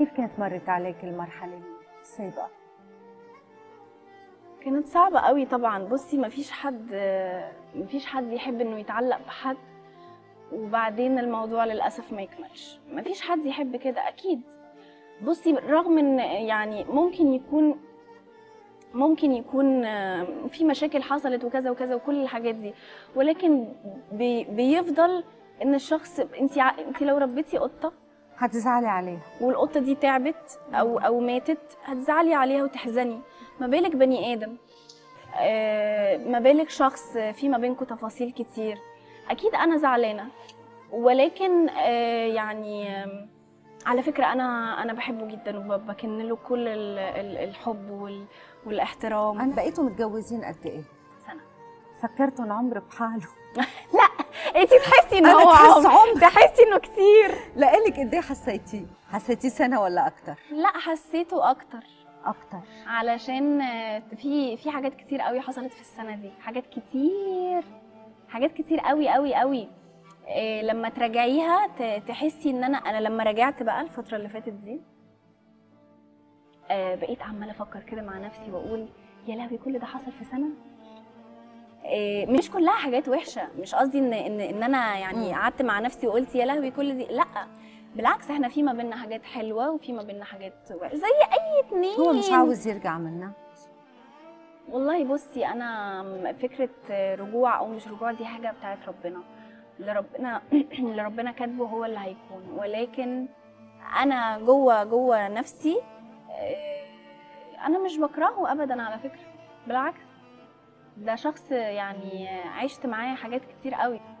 كيف كانت مرت عليك المرحلة السابقة؟ كانت صعبة قوي طبعا بصي مفيش حد مفيش حد يحب انه يتعلق بحد وبعدين الموضوع للأسف ما يكملش مفيش حد يحب كده أكيد بصي رغم ان يعني ممكن يكون ممكن يكون آه، في مشاكل حصلت وكذا وكذا وكل الحاجات دي ولكن بي بيفضل ان الشخص انت انت لو ربيتي قطه هتزعلي عليها والقطه دي تعبت او او ماتت هتزعلي عليها وتحزني ما بالك بني ادم آه، ما بالك شخص في ما بينكم تفاصيل كتير اكيد انا زعلانه ولكن آه، يعني آم، على فكره انا انا بحبه جدا وبكن له كل ال- ال- الحب وال- والاحترام أنا بقيتوا متجوزين قد إيه؟ سنه فكرتوا العمر بحاله انت تحسي ان أنا هو تحس عمر عمر. تحسي انه كتير لقالك قد إيه حسيتيه؟ حسيتيه سنة ولا أكتر؟ لا حسيته اكتر أكتر علشان آه، في في حاجات كتير قوي حصلت في السنه دي حاجات كتير حاجات كتير قوي قوي قوي إيه لما تراجعيها ت- تحسي ان انا انا لما راجعت بقى الفتره اللي فاتت دي آه، بقيت عماله افكر كده مع نفسي واقول يا لهوي كل ده حصل في سنه إيه مش كلها حاجات وحشه مش قصدي ان ان ان انا يعني مم. قعدت مع نفسي وقلت يا لهوي كل دي لا بالعكس احنا في ما بيننا حاجات حلوه وفي ما بيننا حاجات وحشة. زي اي اتنين هو مش عاوز يرجع منا والله بصي انا فكره رجوع او مش رجوع دي حاجه بتاعت ربنا اللي ربنا اللي ربنا كاتبه هو اللي هيكون ولكن انا جوه جوه نفسي آه، انا مش بكرهه ابدا على فكره بالعكس ده شخص يعني عشت معاه حاجات كتير قوي